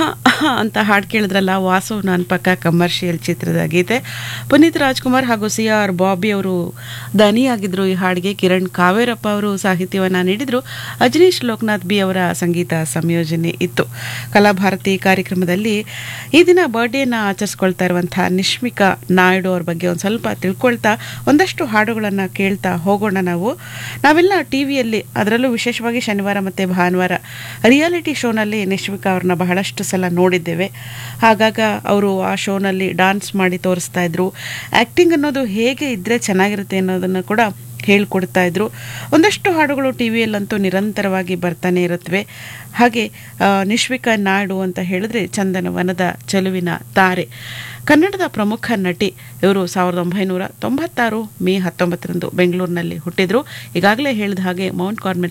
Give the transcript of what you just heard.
ಅಂತ ಹಾಡು ಕೇಳಿದ್ರಲ್ಲ ವಾಸು ನನ್ನ ಪಕ್ಕ ಕಮರ್ಷಿಯಲ್ ಚಿತ್ರದ ಗೀತೆ ಪುನೀತ್ ರಾಜ್ಕುಮಾರ್ ಹಾಗೂ ಸಿ ಆರ್ ಬಾಬಿ ಅವರು ದನಿಯಾಗಿದ್ದರು ಈ ಹಾಡಿಗೆ ಕಿರಣ್ ಕಾವೇರಪ್ಪ ಅವರು ಸಾಹಿತ್ಯವನ್ನು ನೀಡಿದರು ಅಜನೀಶ್ ಲೋಕನಾಥ್ ಬಿ ಅವರ ಸಂಗೀತ ಸಂಯೋಜನೆ ಇತ್ತು ಕಲಾಭಾರತಿ ಕಾರ್ಯಕ್ರಮದಲ್ಲಿ ಈ ದಿನ ಬರ್ಡೇನ ಆಚರಿಸ್ಕೊಳ್ತಾ ಇರುವಂತಹ ನಿಶ್ಮಿಕಾ ನಾಯ್ಡು ಅವ್ರ ಬಗ್ಗೆ ಒಂದು ಸ್ವಲ್ಪ ತಿಳ್ಕೊಳ್ತಾ ಒಂದಷ್ಟು ಹಾಡುಗಳನ್ನು ಕೇಳ್ತಾ ಹೋಗೋಣ ನಾವು ನಾವೆಲ್ಲ ಟಿ ವಿಯಲ್ಲಿ ಅದರಲ್ಲೂ ವಿಶೇಷವಾಗಿ ಶನಿವಾರ ಮತ್ತು ಭಾನುವಾರ ರಿಯಾಲಿಟಿ ಶೋನಲ್ಲಿ ನಿಶ್ಮಿಕಾ ಅವ್ರನ್ನ ಬಹಳಷ್ಟು ಸಲ ನೋಡಿದ್ದೇವೆ ಹಾಗಾಗ ಅವರು ಆ ಶೋನಲ್ಲಿ ಡಾನ್ಸ್ ಮಾಡಿ ತೋರಿಸ್ತಾ ಇದ್ರು ಆ್ಯಕ್ಟಿಂಗ್ ಅನ್ನೋದು ಹೇಗೆ ಇದ್ದರೆ ಚೆನ್ನಾಗಿರುತ್ತೆ ಅನ್ನೋದನ್ನು ಕೂಡ ಹೇಳ್ಕೊಡ್ತಾ ಇದ್ರು ಒಂದಷ್ಟು ಹಾಡುಗಳು ಟಿ ವಿಯಲ್ಲಂತೂ ನಿರಂತರವಾಗಿ ಬರ್ತಾನೆ ಇರುತ್ತವೆ ಹಾಗೆ ಆ, ನಿಶ್ವಿಕಾ ನಾಯ್ಡು ಅಂತ ಹೇಳಿದ್ರೆ ಚಂದನವನದ ಚೆಲುವಿನ ತಾರೆ ಕನ್ನಡದ ಪ್ರಮುಖ ನಟಿ ಇವರು ಸಾವಿರದ ಒಂಬೈನೂರ ತೊಂಬತ್ತಾರು ಮೇ ಹತ್ತೊಂಬತ್ತರಂದು ಬೆಂಗಳೂರಿನಲ್ಲಿ ಹುಟ್ಟಿದ್ರು ಈಗಾಗಲೇ ಹೇಳಿದ ಹಾಗೆ ಮೌಂಟ್ ಕಾರ್ಮೆಲ್